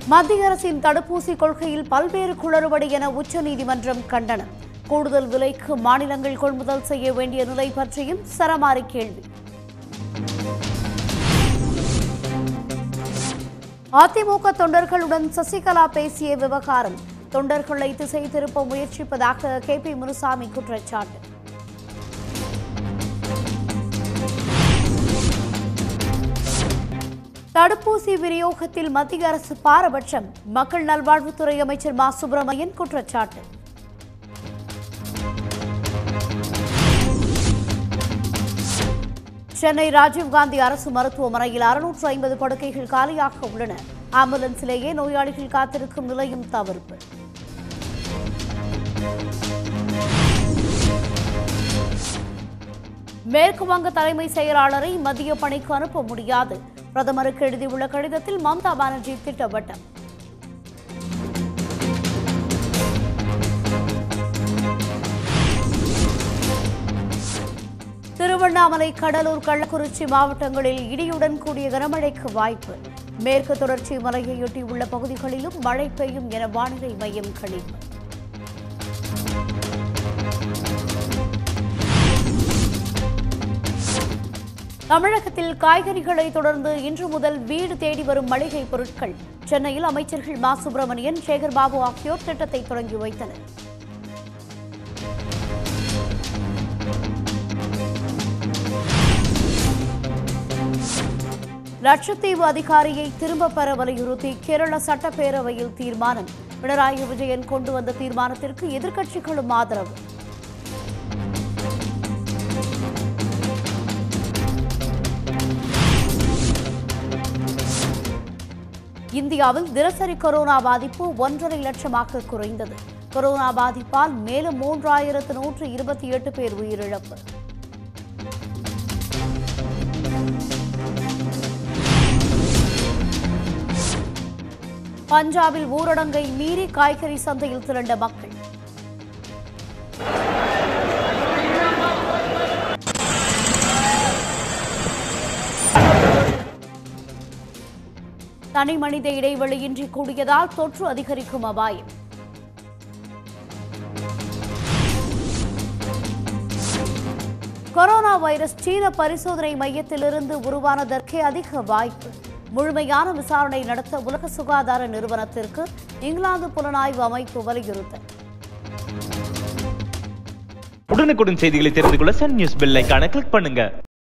மத்திய அரசின் தடுப்பூசி கொள்கையில் பல்வேறு குளறுபடி என உச்சநீதிமன்றம் கண்டனம் கூடுதல் விலைக்கு மாநிலங்கள் கொள்முதல் செய்ய வேண்டிய நிலை பற்றியும் சரமாரி கேள்வி அதிமுக தொண்டர்களுடன் சசிகலா பேசிய விவகாரம் தொண்டர்களை திசை திருப்ப முயற்சிப்பதாக கே பி முனுசாமி குற்றச்சாட்டு தடுப்பூசி விநியோகத்தில் மத்திய அரசு பாரபட்சம் மக்கள் நல்வாழ்வுத்துறை அமைச்சர் மா சுப்பிரமணியன் குற்றச்சாட்டு சென்னை ராஜீவ்காந்தி அரசு மருத்துவமனையில் அறுநூற்று ஐம்பது படுக்கைகள் காலியாக உள்ளன ஆம்புலன்ஸிலேயே நோயாளிகள் காத்திருக்கும் நிலையும் தவிர்ப்பு மேற்கு வங்க தலைமை செயலாளரை மத்திய பணிக்கு அனுப்ப முடியாது பிரதமருக்கு எழுதியுள்ள கடிதத்தில் மம்தா பானர்ஜி திட்டவட்டம் திருவண்ணாமலை கடலூர் கள்ளக்குறிச்சி மாவட்டங்களில் இடியுடன் கூடிய கனமழைக்கு வாய்ப்பு மேற்கு தொடர்ச்சி மலையையொட்டியுள்ள பகுதிகளிலும் மழை பெய்யும் என வானிலை மையம் கணிப்பு தமிழகத்தில் காய்கறிகளை தொடர்ந்து இன்று முதல் வீடு தேடி வரும் மளிகை பொருட்கள் சென்னையில் அமைச்சர்கள் மா சுப்பிரமணியன் சேகர் பாபு ஆகியோர் திட்டத்தை தொடங்கி வைத்தனர் லட்சத்தீவு அதிகாரியை திரும்பப் பெற வலியுறுத்தி கேரள சட்டப்பேரவையில் தீர்மானம் பினராயி விஜயன் கொண்டு வந்த தீர்மானத்திற்கு எதிர்க்கட்சிகளும் ஆதரவு இந்தியாவில் தினசரி கொரோனா பாதிப்பு ஒன்றரை லட்சமாக குறைந்தது கொரோனா பாதிப்பால் மேலும் மூன்றாயிரத்து நூற்று இருபத்தி எட்டு பேர் உயிரிழப்பு பஞ்சாபில் ஊரடங்கை மீறி காய்கறி சந்தையில் திரண்ட மக்கள் தனி மனித இடைவெளியின்றி கூடியதால் தொற்று அதிகரிக்கும் அபாயம் கொரோனா வைரஸ் சீன பரிசோதனை மையத்திலிருந்து உருவானதற்கே அதிக வாய்ப்பு முழுமையான விசாரணை நடத்த உலக சுகாதார நிறுவனத்திற்கு இங்கிலாந்து புலனாய்வு அமைப்பு வலியுறுத்தல் உடனுக்குடன் செய்திகளை தெரிந்து கொள்ள சன் நியூஸ் பெல் ஐகானை கிளிக் பண்ணுங்க